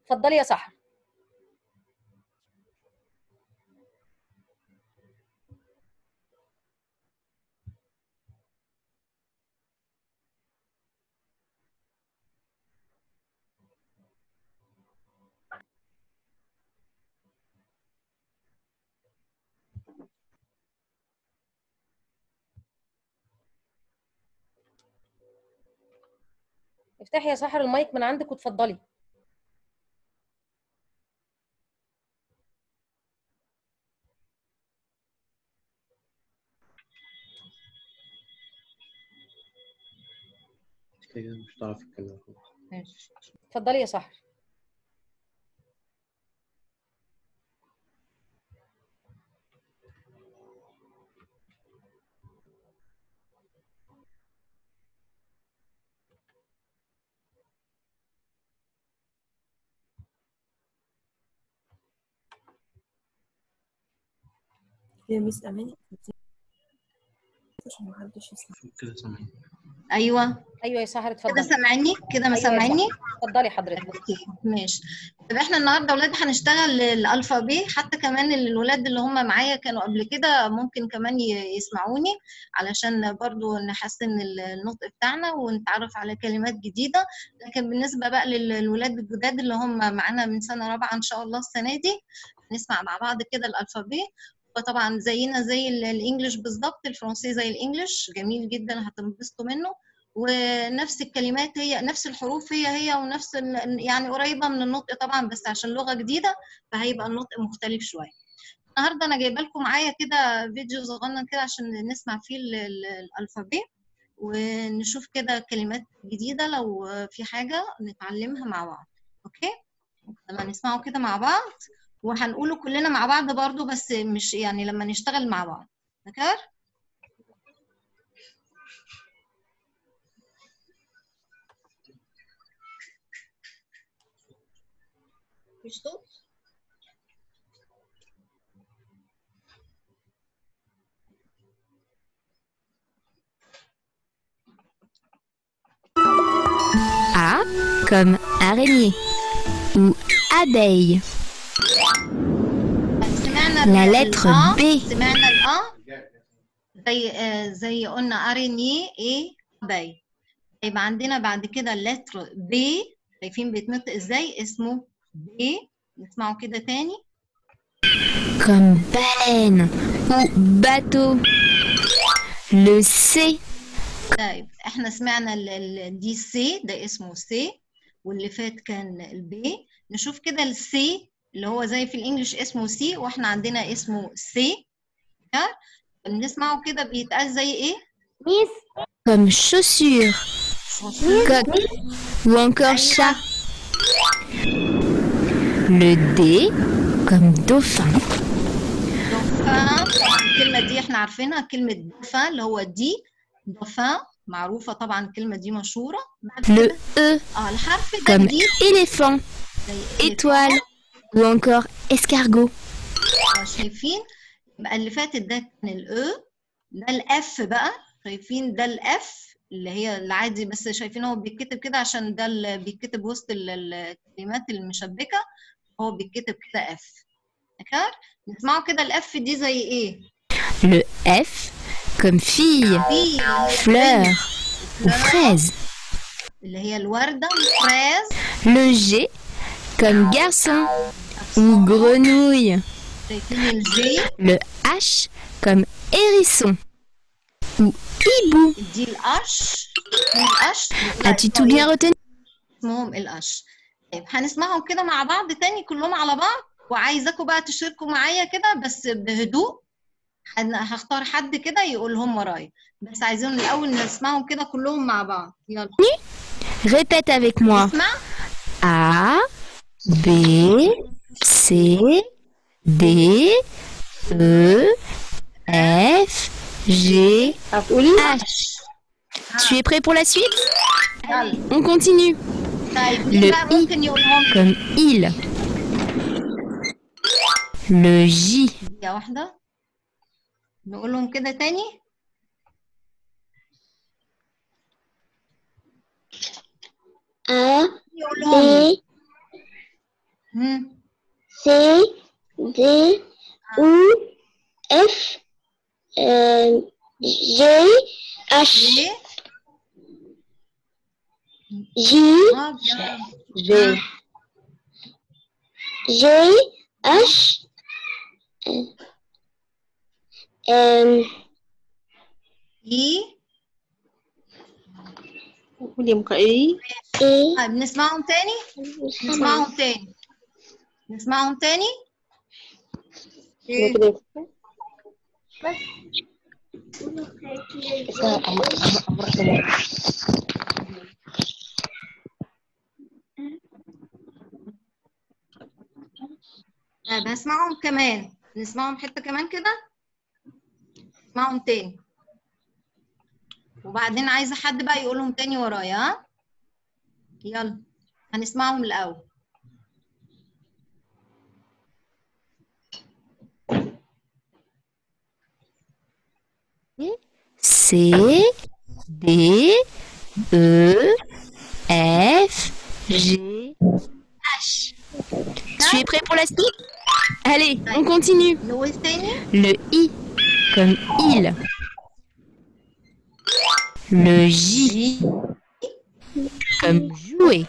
اتفضلي يا سحر افتحي يا سحر المايك من عندك واتفضلي كده مش هتعرف تتكلم ماشي اتفضلي يا سحر يا ميس اماني عشان محدش يسمع كده سامعين ايوه ايوه يا سحر كده اتفضلي سامعني كده ما أيوة يا سامعني اتفضلي حضرتك اوكي ماشي طب احنا النهارده اولاد هنشتغل الالفابي حتى كمان الولاد اللي هم معايا كانوا قبل كده ممكن كمان ي- يسمعوني علشان برضو نحسن ال- النطق بتاعنا ونتعرف على كلمات جديده لكن بالنسبه بقى لل- للولاد الجداد اللي هم معانا من سنه رابعه ان شاء الله السنه دي نسمع مع بعض كده الالفابي وطبعا زينا زي ال- الانجليش بالظبط الفرنسي زي الانجليش جميل جدا هتنبسطوا منه ونفس الكلمات هي نفس الحروف هي هي ونفس ال- يعني قريبة من النطق طبعا بس عشان لغة جديدة فهيبقى النطق مختلف شوية النهارده انا جايبه لكم معايا كده فيديو صغنن كده عشان نسمع فيه ال- ال- الالفابي ونشوف كده كلمات جديدة لو في حاجة نتعلمها مع بعض اوكي لما نسمعه كده مع بعض وهنقوله كلنا مع بعض برضو بس مش يعني لما نشتغل مع بعض فاكر مفيش صوت A comme araignée ou abeille. سمعنا La ال- lettre الآ، B. سمعنا الآ زي آه، زي قلنا أريني إيه باي يبقى عندنا بعد كده اللتر بي شايفين بيتنطق ازاي اسمه بي نسمعه كده تاني Comme baleine ou bateau. Le C طيب احنا سمعنا ال- ال- دي سي ده اسمه سي واللي فات كان البي نشوف كده السي اللي هو زي في الانجليش اسمه سي واحنا عندنا اسمه سي ها؟ بنسمعه كده بيتقال زي ايه comme chaussure, coq ou encore chat. Le D comme dauphin. دوفان طبعا الكلمة دي احنا عارفينها كلمة دوفان اللي هو دي دوفان معروفة طبعا الكلمة دي مشهورة بعد Le كده E اه الحرف ده comme جديد éléphant, زي étoile ou encore escargot. اه شايفين يبقى اللي فاتت ده كان الاو ده الاف بقى شايفين ده الاف اللي هي العادي بس شايفين هو بيتكتب كده عشان ده اللي بيتكتب وسط ال- ال- الكلمات المشبكة هو بيتكتب كده اف فاكر نسمعوا كده الاف دي زي ايه Le F comme fille, في fleur ou fraise. اللي هي الوردة والفراز Le G comme garçon ou grenouille. شايفين الجي Le H comme hérisson ou hibou. دي القش القش As-tu tout bien retenu اسمهم القش طيب هنسمعهم كده مع بعض تاني كلهم على بعض وعايزاكم بقى تشاركوا معايا كده بس بهدوء هن- هختار حد كده يقولهم ورايا بس عايزين الاول نسمعهم كده كلهم مع بعض يلا Répète avec moi. اسمع A, B, C, D, E, F, G, H. Tu es prêt pour la suite يلا On continue. طيب مين Le بقى I. ممكن يقولهم Comme il. Le J يا واحدة نقولهم كده تاني A, يقولهم B, هم. C, D, U, F, euh, G, H, ايه J, اه bien. G G, H, euh, اي قولي مقايي E, طيب نسمعهم تاني نسمعهم تاني نسمعهم تاني ايه طيب نسمعهم كمان نسمعهم حتة كمان كده نسمعهم تاني وبعدين عايزة حد بقى يقولهم تاني ورايا ها يلا هنسمعهم الأول C, D, E, F, G, H. Tu es prêt pour la suite Allez, on continue. نقول تاني Le I comme il. Le J comme jouer.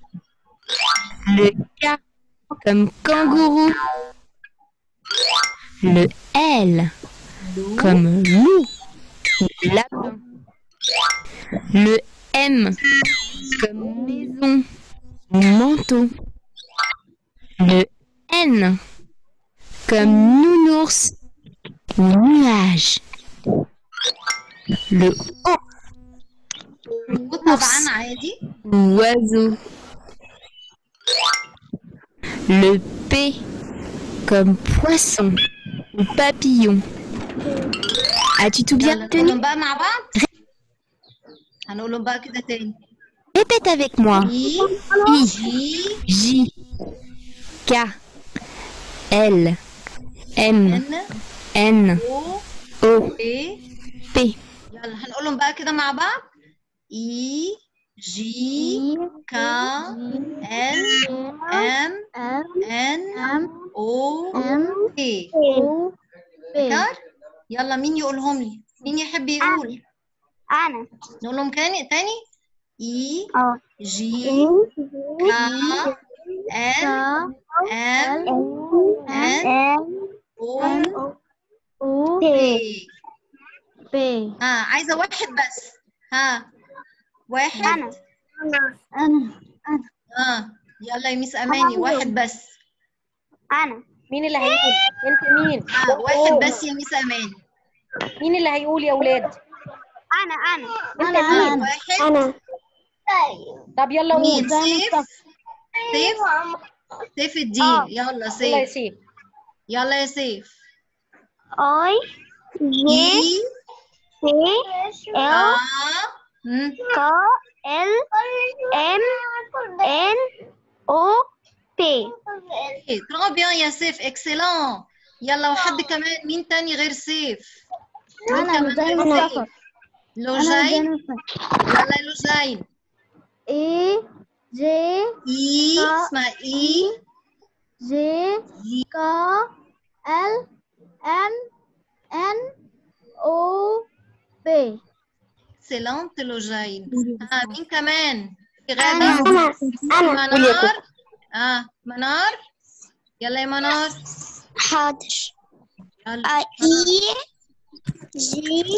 Le K comme kangourou. Le L comme loup ou lapin. Le M comme maison ou manteau. Le N comme nounours ou nuage. Le O وطبعا عادي ou oiseau. Le P comme poisson ou papillon. As-tu tout bien يلا retenu نقولهم بقى مع بعض هنقولهم بقى كده تاني Répète avec moi. اي I, جي J, K, L, M, ان N, او O, اي P. يلا هنقولهم بقى كده مع بعض اي جي كا ال ام ان او بي ذكر يلا مين يقولهم لي مين يحب يقول أنا نقولهم تاني تاني اي اه جي كا ال ام ان او بي بي ها عايزه واحد بس ها واحد أنا أنا ها يلا يا ميس اماني واحد بس أنا مين اللي هيقول انت مين ها واحد بس يا ميس اماني مين اللي هيقول يا اولاد أنا أنا انت مين واحد أنا طب يلا مين قول سيف سيف سيف الدين يلا يلا يا سيف سيف يلا يا سيف أي جي اي سي اه إل هم. ك إل إم إن أو بي إيه، ترو بيان يا سيف اكسلون يلا وحد كمان مين تاني غير سيف مين كمان غير سيف لوجين يلا يا لوجين إي جي اي اسمها اي جي ك إل إم إن أو بي اكسلونت لوجين ها مين كمان في غابة أنا منار اه منار يلا يا منار حاضر يلا اي جي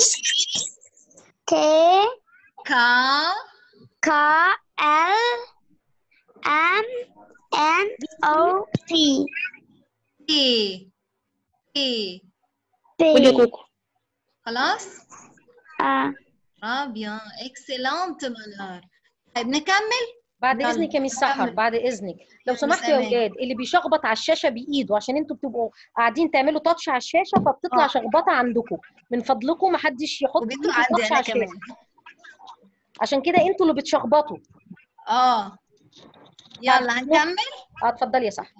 تي كا ك ال ام ان او بي اي اي بي خلاص اه اه بيان اكسلونت منار طيب نكمل بعد يلا، اذنك يا ميس سحر كمل. بعد اذنك لو يا سمحتوا ميس يا أمان. اولاد اللي بيشخبط على الشاشه بايده عشان انتوا بتبقوا قاعدين تعملوا تاتش على الشاشه فبتطلع آه. شخبطه عندكم من فضلكم ما حدش يحط وبيطلع ايده عندي تاتش انا على كمان الشاشه عشان كده انتوا اللي بتشخبطوا اه يلا هنكمل اه اتفضلي يا سحر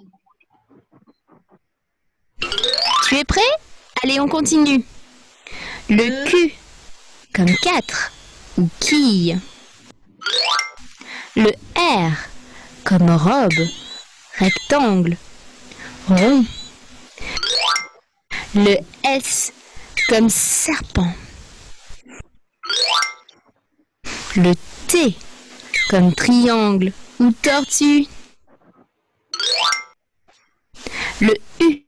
Tu es prêt Allez, on continue. Le Q comme 4 ou quille. Le R comme robe rectangle, rond. Le S comme serpent. Le T comme triangle ou tortue. Le U.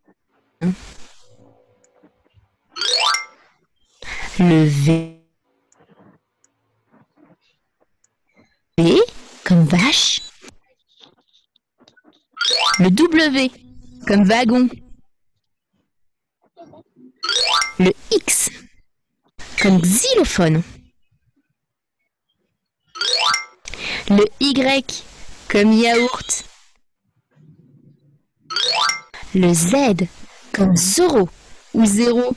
Le V. V comme vache. Le W comme wagon. Le X comme xylophone. Le Y comme yaourt. Le Z comme Zoro ou zéro.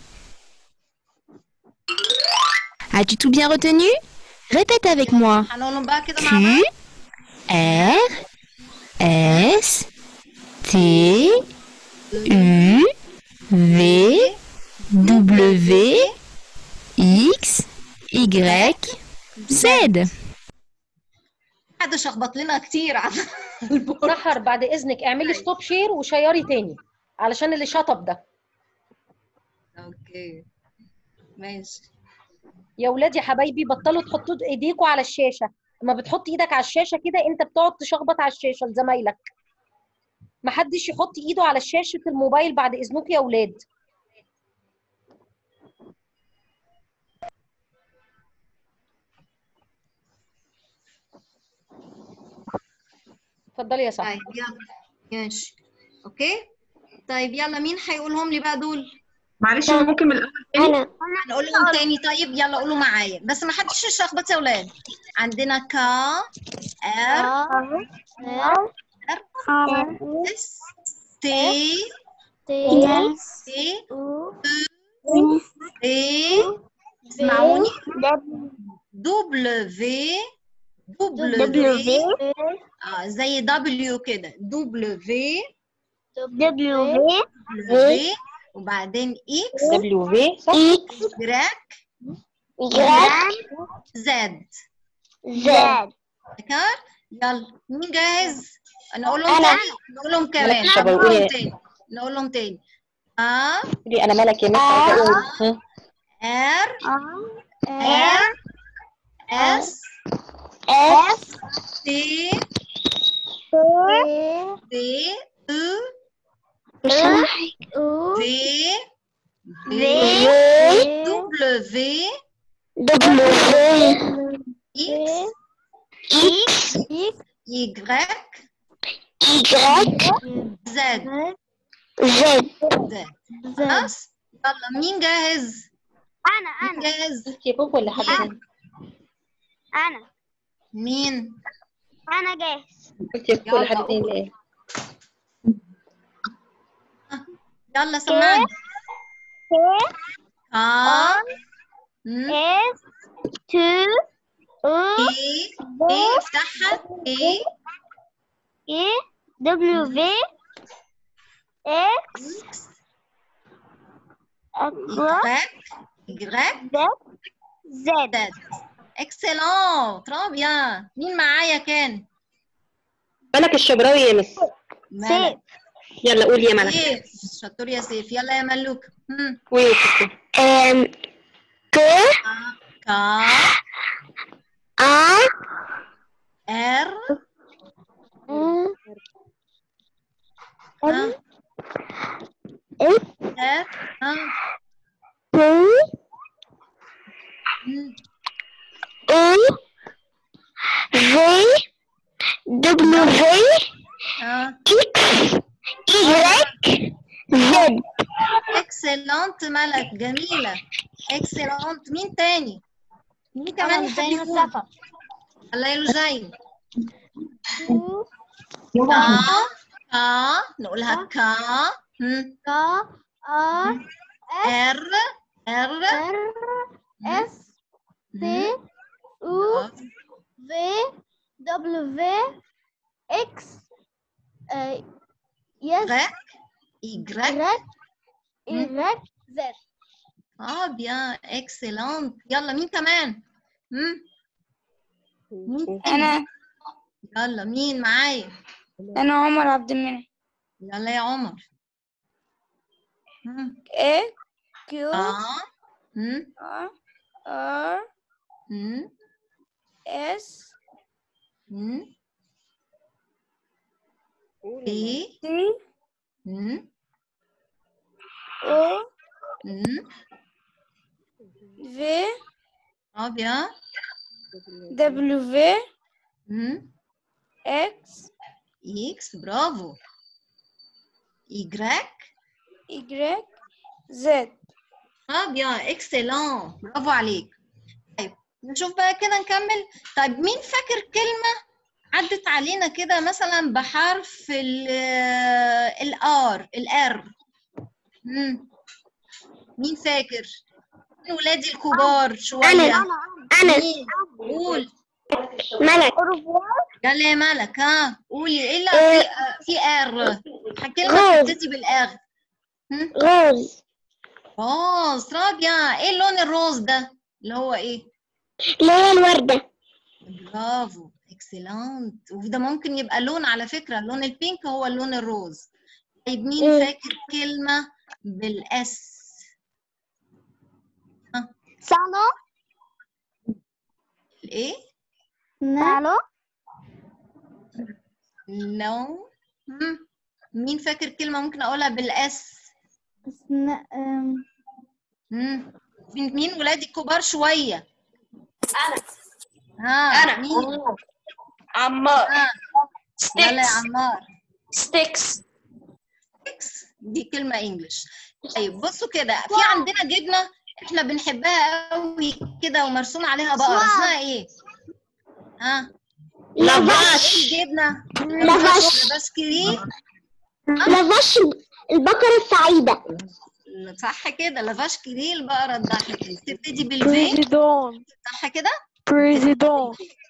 As-tu tout bien retenu Répète avec moi. هنقولهم بقى كده مع Q بعض R S T U V W X Y Z حد شخبط لنا كتير على البورد سحر بعد اذنك اعملي ستوب شير وشيري تاني علشان اللي شطب ده اوكي ماشي يا ولاد يا حبايبي بطلوا تحطوا ايديكوا على الشاشه اما بتحط ايدك على الشاشه كده انت بتقعد تشخبط على الشاشه لزمايلك محدش يحط ايده على شاشه الموبايل بعد اذنكم يا ولاد اتفضلي يا سحر طيب يلا ماشي اوكي طيب يلا مين هيقولهم لي بقى دول معلش هو ممكن من الاول تاني أنا نقولهم تاني طيب يلا قولوا معايا بس ما حدش يشخبط يا اولاد عندنا ك ار اس تي تي اي اسمعوني دبليو دبليو اه زي دبليو كده دبليو دبليو وبعدين اكس دبليو في صح جراك زد ذكر يلا مين جاهز انا اقول لهم تاني نقول لهم كمان مالكش نقول أبوي. لهم تاني نقول لهم تاني ا قولي انا ملك يا مس عايزه اقول ها. ار ار اس تي تي او في في دبليو اكس يجرك زد زد خلاص يلا مين جاهز؟ أنا مين جاهز؟ انت يا كوكو ولا حد تاني؟ أنا مين؟ أنا جاهز قلت يا كوكو ولا حد تاني ايه يلا سمعني اه مم. S two O ايه ايه افتحها ايه E W X يجرك يجرك Z زد اكسلون ترى بيان مين معايا كان؟ ملك الشبراوي يا مس ملك يلا قولي يا ملك سيف شطور يا سيف يلا يا ملوك هم. قولي يا كوكو M K كا R ار ها ار ها P هم. E V W ها X Y Z اكسلنت ملك جميلة اكسلنت مين تاني؟ مين كمان يحب يقول؟ الله يلو زين كا كا نقولها كا هم. K R ار ار R S T U V W X uh, yes غ يجرك Y Y Z اه بيان اكسلنت يلا مين كمان؟ هم؟ مين تاني؟ أنا يلا مين معايا؟ أنا عمر عبد المنعم يلا يا عمر مم. A Q اه مم. R R مم. S مم. ايه T مم. O مم. V اه bien W مم. X اكس برافو Y Y Z اه بيان اكسلون برافو عليك طيب نشوف بقى كده نكمل طيب مين فاكر كلمة عدت علينا كده مثلا بحرف ال الار الار مين فاكر مين ولادي الكبار شوية أنا أنا مين قول ملك يلا يا ملك ها قولي ايه اللي في في ار كلمة غاز. بتبتدي بالار هم؟ غاز روز رابيا ايه اللون الروز ده اللي هو ايه اللي هي الوردة برافو اكسلنت وده ممكن يبقى لون على فكرة لون البينك هو اللون الروز طيب مين مم. فاكر كلمة بالاس صالون الايه صالون لون مم. مين فاكر كلمة ممكن اقولها بالاس اسم- أم، مم. مين مين ولادي الكبار شوية أنا ها أنا مين عمار ها يلا يا ستيكس عمار ستيكس إكس دي كلمة انجلش طيب بصوا كده في عندنا جبنة احنا بنحبها قوي كده ومرسوم عليها بقرة اسمها ايه؟ ها؟ لافاش ايه الجبنة؟ لافاش. لافاش كريم لافاش البقرة السعيدة صح كده لافاش كريم البقرة الضحكة بتبتدي بالفي بريزيدون صح كده؟ بريزيدون